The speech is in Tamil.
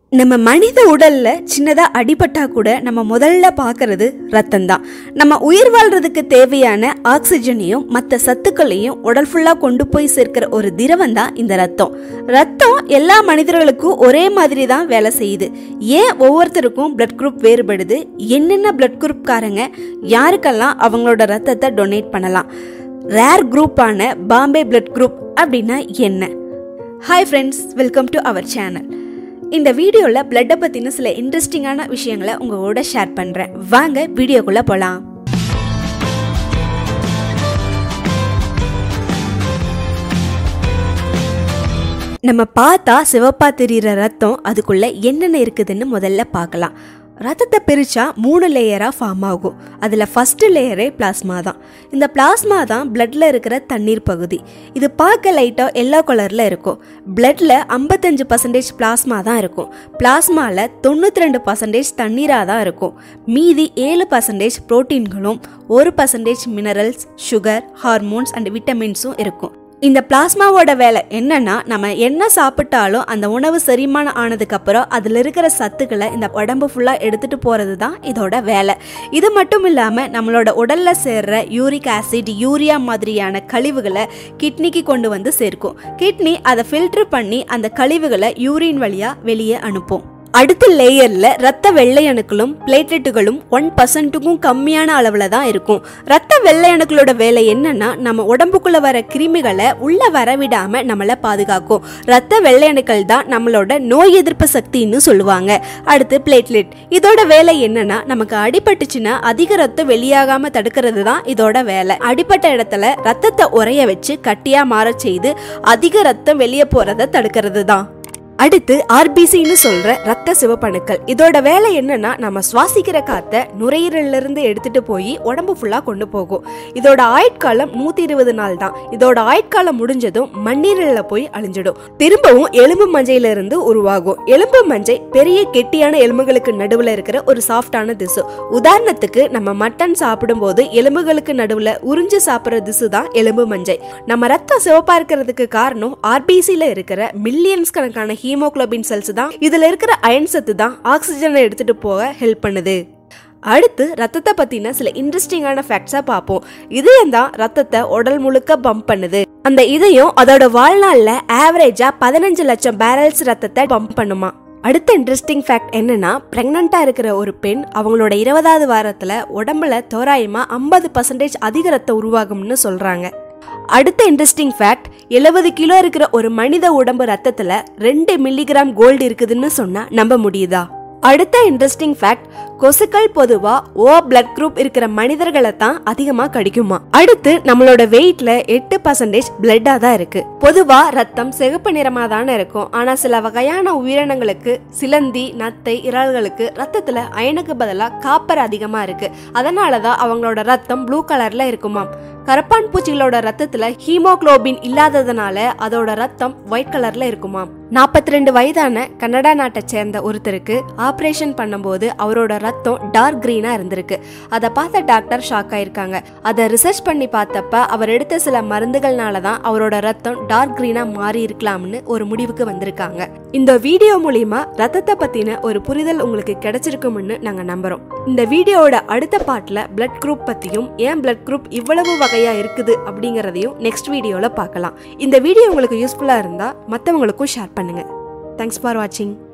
நம்ம மனித உடல்ல சின்னதா அடிபட்டா கூட நம்ம முதல்ல பார்க்கறது ரத்தம் தான் நம்ம உயிர் வாழ்றதுக்கு தேவையான ஆக்சிஜனையும் மற்ற சத்துக்களையும் உடல் ஃபுல்லா கொண்டு போய் சேர்க்கிற ஒரு திரவம் தான் இந்த ரத்தம் ரத்தம் எல்லா மனிதர்களுக்கும் ஒரே மாதிரி தான் வேலை செய்யுது ஏன் ஒவ்வொருத்தருக்கும் பிளட் குரூப் வேறுபடுது என்னென்ன பிளட் குரூப்காரங்க யாருக்கெல்லாம் அவங்களோட ரத்தத்தை டொனேட் பண்ணலாம் ரேர் குரூப்பான பாம்பே பிளட் குரூப் அப்படின்னா என்ன hi friends welcome to our channel இந்த வீடியோவில் பிளட்டை பற்றின சில இன்ட்ரெஸ்டிங்கான விஷயங்களை உங்களோட ஷேர் பண்ணுறேன் வாங்க வீடியோக்குள்ளே போகலாம் நம்ம பார்த்தா சிவப்பா தெரியிற ரத்தம் அதுக்குள்ள என்னென்ன இருக்குதுன்னு முதல்ல பார்க்கலாம் ரத்தத்தை பிரிச்சா மூணு லேயராக ஃபார்ம் ஆகும் அதில் ஃபர்ஸ்ட் லேயரே பிளாஸ்மா தான் இந்த பிளாஸ்மா தான் பிளட்ல இருக்கிற தண்ணீர் பகுதி இது பார்க்க லைட்டாக எல்லோ கலரில் இருக்கும் பிளட்ல ஐம்பத்தஞ்சு பர்சன்டேஜ் பிளாஸ்மா தான் இருக்கும் பிளாஸ்மாவில் தொண்ணூற்றி ரெண்டு பர்சன்டேஜ் தண்ணீராக தான் இருக்கும் மீதி ஏழு பர்சன்டேஜ் ப்ரோட்டீன்களும் ஒரு percentage minerals sugar hormones and விட்டமின்ஸும் இருக்கும் இந்த பிளாஸ்மாவோட வேலை என்னன்னா நம்ம என்ன சாப்பிட்டாலும் அந்த உணவு செரிமானம் ஆனதுக்கப்புறம் அதில் இருக்கிற சத்துக்களை இந்த உடம்பு ஃபுல்லாக எடுத்துட்டு போகிறது தான் இதோட வேலை இது மட்டும் இல்லாமல் நம்மளோட உடல்ல சேர்ற யூரிக் ஆசிட் யூரியா மாதிரியான கழிவுகளை கிட்னிக்கு கொண்டு வந்து சேர்க்கும் கிட்னி அதை ஃபில்டர் பண்ணி அந்த கழிவுகளை யூரின் வழியாக வெளியே அனுப்பும் அடுத்த லேயர்ல ரத்த வெள்ளை அணுக்களும் பிளேட்லெட்டுகளும் ஒன் பர்சன்ட்டுக்கும் கம்மியான அளவுல தான் இருக்கும் ரத்த வெள்ளை அணுக்களோட வேலை என்னன்னா நம்ம உடம்புக்குள்ள வர கிருமிகளை உள்ள வரவிடாம நம்மளை பாதுகாக்கும் ரத்த வெள்ளை அணுக்கள் தான் நம்மளோட நோய் எதிர்ப்பு சக்தின்னு சொல்லுவாங்க அடுத்து பிளேட்லெட் இதோட வேலை என்னன்னா நமக்கு அடிபட்டுச்சுன்னா அதிக ரத்தம் வெளியாகாம தடுக்கிறது தான் இதோட வேலை அடிப்பட்ட இடத்துல ரத்தத்தை உறைய வச்சு கட்டியா மாறச் செய்து அதிக ரத்தம் வெளியே போறதை தடுக்கிறது தான் அடுத்து ஆர்பிசின்னு சொல்ற ரத்த சிவப்பணுக்கள் இதோட வேலை என்னன்னா நம்ம சுவாசிக்கிற காத்த நுரையீரல்ல இருந்து எடுத்துட்டு போய் உடம்பு ஃபுல்லா கொண்டு போகும் இதோட ஆயுட்காலம் நூத்தி இருபது நாள் தான் இதோட ஆயுட்காலம் முடிஞ்சதும் மண்ணீரல்ல போய் அழிஞ்சிடும் திரும்பவும் எலும்பு மஞ்சையில இருந்து உருவாகும் எலும்பு மஞ்சை பெரிய கெட்டியான எலும்புகளுக்கு நடுவுல இருக்கிற ஒரு சாஃப்டான திசு உதாரணத்துக்கு நம்ம மட்டன் சாப்பிடும்போது எலும்புகளுக்கு நடுவுல உறிஞ்சு சாப்பிடுற திசு தான் எலும்பு மஞ்சை நம்ம ரத்தம் சிவப்பா இருக்கிறதுக்கு காரணம் ஆர்பிசில இருக்கிற மில்லியன்ஸ் கணக்கான ஹீமோகுளோபின் செல்ஸ் தான் இதுல இருக்கிற அயன் சத்து தான் ஆக்சிஜனை எடுத்துட்டு போக ஹெல்ப் பண்ணுது அடுத்து ரத்தத்தை பத்தின சில இன்ட்ரெஸ்டிங்கான ஃபேக்ட்ஸா பார்ப்போம் இதயம் தான் ரத்தத்தை உடல் முழுக்க பம்ப் பண்ணுது அந்த இதயம் அதோட வாழ்நாள்ல ஆவரேஜா பதினஞ்சு லட்சம் பேரல்ஸ் ரத்தத்தை பம்ப் பண்ணுமா அடுத்த இன்ட்ரெஸ்டிங் ஃபேக்ட் என்னன்னா பிரெக்னண்டா இருக்கிற ஒரு பெண் அவங்களோட இருபதாவது வாரத்துல உடம்புல தோராயமா ஐம்பது பர்சன்டேஜ் அதிக ரத்தம் உருவாகும்னு சொல்றாங்க அடுத்த இன்ட்ரெஸ்டிங் ஃபேக்ட் எழுபது கிலோ இருக்கிற ஒரு மனித உடம்பு ரத்தத்துல ரெண்டு மில்லிகிராம் கோல்டு இருக்குதுன்னு சொன்னா நம்ப முடியுதா அடுத்த இன்ட்ரெஸ்டிங் ஃபேக்ட் கொசுக்கள் பொதுவா ஓ பிளட் குரூப் இருக்கிற மனிதர்களை தான் அதிகமா கடிக்குமா அடுத்து நம்மளோட வெயிட்ல எட்டு பர்சன்டேஜ் பிளட்டா தான் இருக்கு பொதுவா ரத்தம் சிகப்பு நிறமா தானே இருக்கும் ஆனா சில வகையான உயிரினங்களுக்கு சிலந்தி நத்தை இறால்களுக்கு ரத்தத்துல அயனுக்கு பதிலா காப்பர் அதிகமா இருக்கு அதனாலதான் அவங்களோட ரத்தம் ப்ளூ கலர்ல இருக்குமாம் கரப்பான் பூச்சிகளோட ரத்தத்துல ஹீமோகுளோபின் இல்லாததுனால அதோட ரத்தம் ஒயிட் கலர்ல இருக்குமாம் நாற்பத்தி ரெண்டு வயதான கனடா நாட்டை சேர்ந்த ஒருத்தருக்கு ஆபரேஷன் பண்ணும்போது அவரோட ரத்தம் டார்க் கிரீனா இருந்திருக்கு அதை பார்த்த டாக்டர் ஷாக் ஆயிருக்காங்க அதை ரிசர்ச் பண்ணி பார்த்தப்ப அவர் எடுத்த சில மருந்துகள்னால தான் அவரோட ரத்தம் டார்க் கிரீனா மாறி இருக்கலாம்னு ஒரு முடிவுக்கு வந்திருக்காங்க இந்த வீடியோ மூலியமா ரத்தத்தை பத்தின ஒரு புரிதல் உங்களுக்கு கிடைச்சிருக்கும்னு நாங்க நம்புறோம் இந்த வீடியோவோட அடுத்த பாட்டுல பிளட் குரூப் பத்தியும் ஏன் பிளட் குரூப் இவ்வளவு வகையா இருக்குது அப்படிங்கறதையும் நெக்ஸ்ட் வீடியோல பார்க்கலாம் இந்த வீடியோ உங்களுக்கு யூஸ்ஃபுல்லா இருந்தா மத்தவங்களுக்கும் ஷேர் பண்ணுங்க தேங்க்ஸ் ஃபார் வாட்சிங்